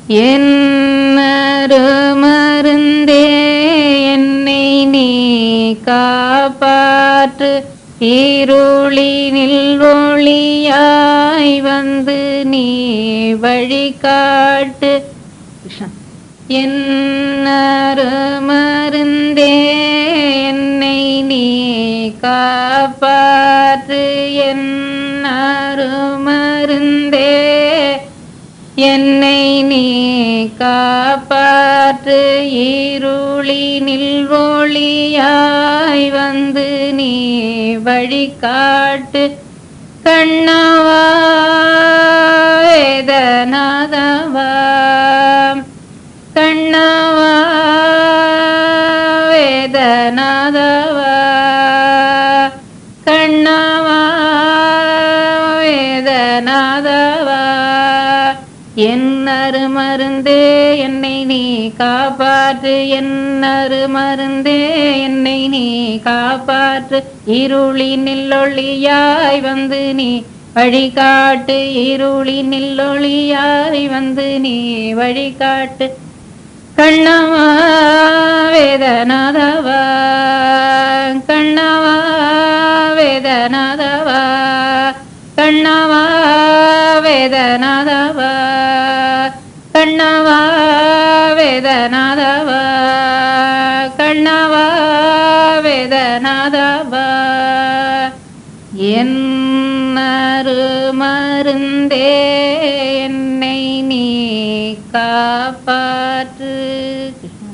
என்னரு மருந்தே என்னை நீ காப்பாற்று இருளினில் ஒளியாய் வந்து நீ வழிகாட்டு கிருஷ்ணா. என்னரு மருந்தே என்னை நீ காப்பாற்று என்னரு மருந்தே என்னை நீ காப்பாற்று இருளினில் ஒளியாய் வந்து நீ வழிகாட்டு கண்ணவா வேதநாதவா கண்ணவா வேதநாதவா கண்ணவா வேதநாதவா என்னரு மருந்தே என்னை நீ காப்பாற்று என்னரு மருந்தே என்னை நீ காப்பாற்று இருளினில் ஒளியாய் வந்து நீ வழிகாட்டு இருளினில் ஒளியாய் வந்து நீ வழிகாட்டு கண்ணவா வேதநாதவா கண்ணவா வேதநாதவா கண்ணவா வேதநாதவா கண்ணவா வேதநாதவா கண்ணவா வேதநாதவா என்னரு மருந்தே என்னை நீ கா